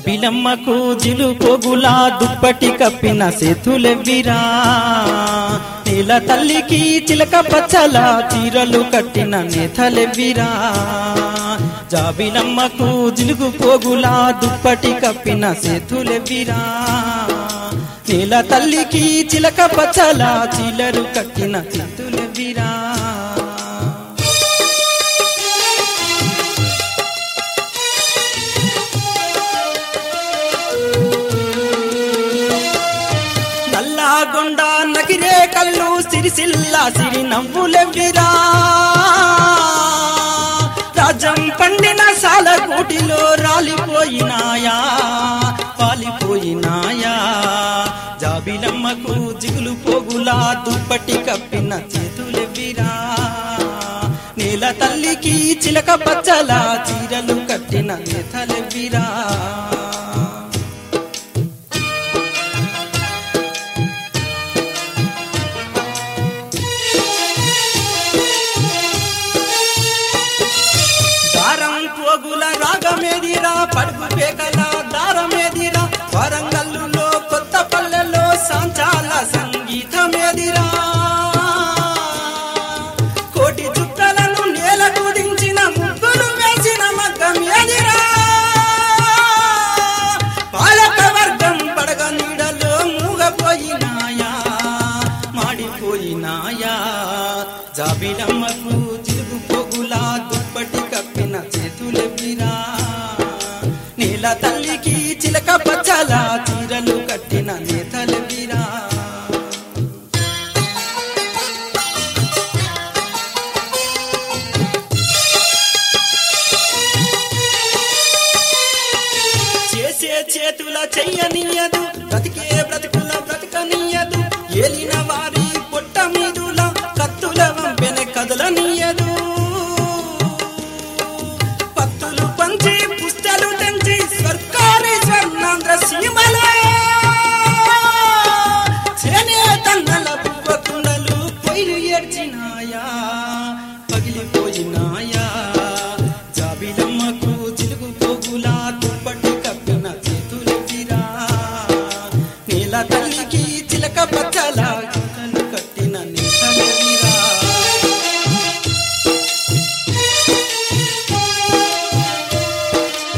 జాబిలమ్మకు జిలు పోగులా దుప్పటి కప్పిన సేతులెవ్విరా నీల తల్లికి చిలక పచ్చల చీరలు కట్టిన నేతలెవ్విరా జాబిలమ్మకు జిలుగు పోగులా దుప్పటి కప్పిన సేతులెవ్విరా నీల తల్లికి చిలక పచ్చల చీరలు కట్టిన చేతులెవ్విరా నల్లాగొండ నగిరే కళ్ళు సిరిసిల్ల సిరి నవ్వులెవ్విరా రాజం పండిన సాలగూటిలో రాలిపోయినాయా పాలిపోయినాయా జాబిలమ్మకు జిగులు పోగులా దుప్పటి కప్పిన చేతులెవ్విరా నేల తల్లికి చిలక పచ్చల చీరలు కట్టిన నేతలెవ్విరా దారం పోగుల రాగమేదిరా పడుగు పేకల దారమేదిరా వరంగల్లులో కొత్త పల్లెల్లో సాంచాల సంగీతమేదిరా కోటి చుక్కలను నేలకు దించిన ముగ్గులు వేసిన మగ్గమేదిరా పాలక వర్గం పడగ నీడలో మూగపోయినాయా మాడిపోయినాయా జాబిలమ్మకు చిలుగు పొగులా దుప్పటి కప్పిన చేతులెవ్విరా నీల తల్లికి చిలక పచ్చల చీరలు కట్టిన నేతలెవ్విరా చేసే చేతుల చెయ్యనీయదు బ్రతికే బ్రతుకుల బ్రతకనీయదు ఏలిన వారి పొట్ట మీదుల కత్తుల వంపెన కదలనీయదు పత్తులు పంచి పుస్తలు తెంచి సర్కారీ స్వర్ణాంధ్ర సీమలో చేనే తన్నల పువ్వకుండలు పొయ్యిలు ఏడ్చినాయా పగిలిపోయినాయా జాబిలమ్మకు చిలుగు పోగులా దుప్పటి కప్పిన చేతులెత్తిరా నీల తల్లికి చిలక పచ్చల కట్టలు కట్టిన నేతలెవిరా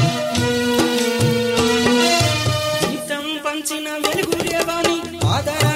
జీతం పంచిన వెలుగురేవాని ఆదర